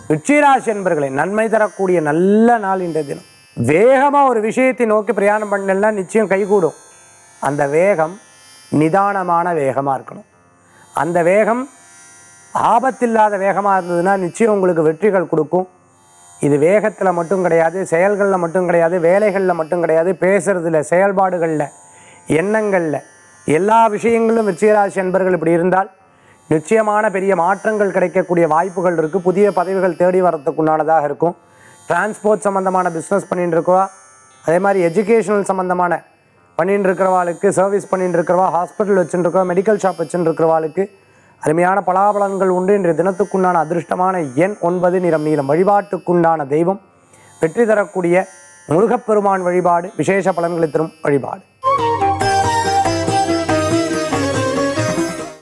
விருச்சிகராசி என்பர்களை நன்மை தரக்கூடிய நல்ல நாள் இன்றைய தினம் வேகமாக ஒரு விஷயத்தை நோக்கி பிரயாணம் பண்ணலன்னா நிச்சயம் கைகூடும் அந்த வேகம் நிதானமான வேகமாக இருக்கணும் அந்த வேகம் ஆபத்தில்லாத வேகமாக இருந்ததுன்னா நிச்சயம் உங்களுக்கு வெற்றிகள் கொடுக்கும் இது வேகத்தில் மட்டும் கிடையாது செயல்களில் மட்டும் கிடையாது வேலைகளில் மட்டும் கிடையாது பேசுறதுல செயல்பாடுகளில் எண்ணங்களில் எல்லா விஷயங்களும் விருச்சிகராசி என்பர்கள் இப்படி இருந்தால் நிச்சயமான பெரிய மாற்றங்கள் கிடைக்கக்கூடிய வாய்ப்புகள் இருக்குது புதிய பதவிகள் தேடி வரத்துக்குண்டானதாக இருக்கும் டிரான்ஸ்போர்ட் சம்மந்தமான பிஸ்னஸ் பண்ணிட்டு இருக்கவா அதே மாதிரி எஜுகேஷனல் சம்மந்தமான பண்ணிட்டு இருக்கிறவாளுக்கு சர்வீஸ் பண்ணிட்டு இருக்கிறவா ஹாஸ்பிட்டல் வச்சுட்டு இருக்கவா மெடிக்கல் ஷாப் வச்சுட்டு இருக்கிறவாளுக்கு அருமையான பலாபலன்கள் உண்டு இன்றைய தினத்துக்குண்டான அதிர்ஷ்டமான எண் ஒன்பது நிறம் நீளம் வழிபாட்டுக்குண்டான தெய்வம் வெற்றி தரக்கூடிய முருகப்பெருமான் வழிபாடு விசேஷ பலன்களை தரும் வழிபாடு